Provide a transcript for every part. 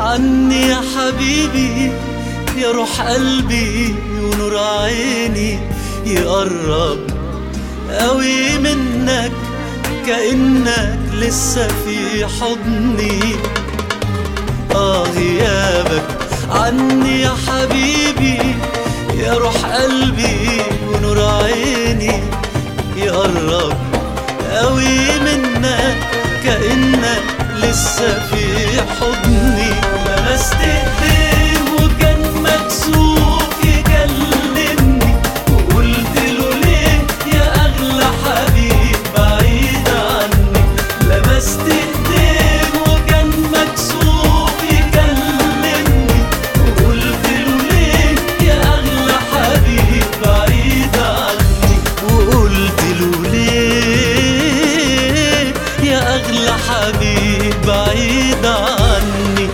عني يا حبيبي يا روح قلبي ونور عيني يقرب قوي منك كأنك لسه في حضني آه غيابك عني يا حبيبي يا روح قلبي ونور عيني يقرب قوي منك كأنك لسه في حضني لمست ايديه وكان مكسوف يكلمني وقلت له ليه يا اغلى حبيب بعيد عني لمست ايديه وكان مكسوف يكلمني وقلت له ليه يا اغلى حبيب بعيد عني وقلت له ليه يا اغلى حبيب بعيد عني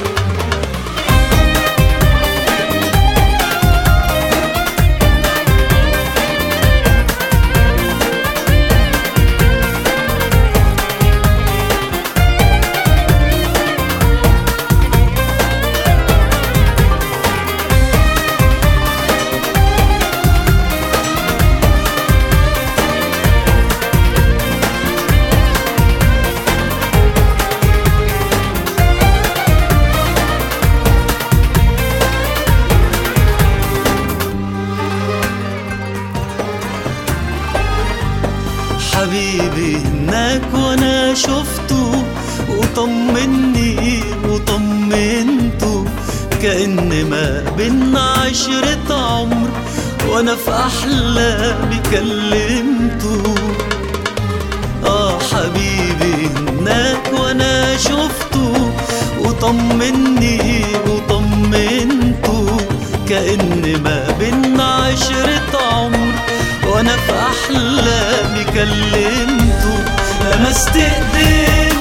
حبيبي هناك وانا شفته وطمني وطمنته كأن ما بينا عشرة عمر وانا في احلامي كلمته اه حبيبي هناك وانا شفته وطمني وطمنته كأن ما بينا عشرة عمر وانا في احلامي كلمته لمست ايديه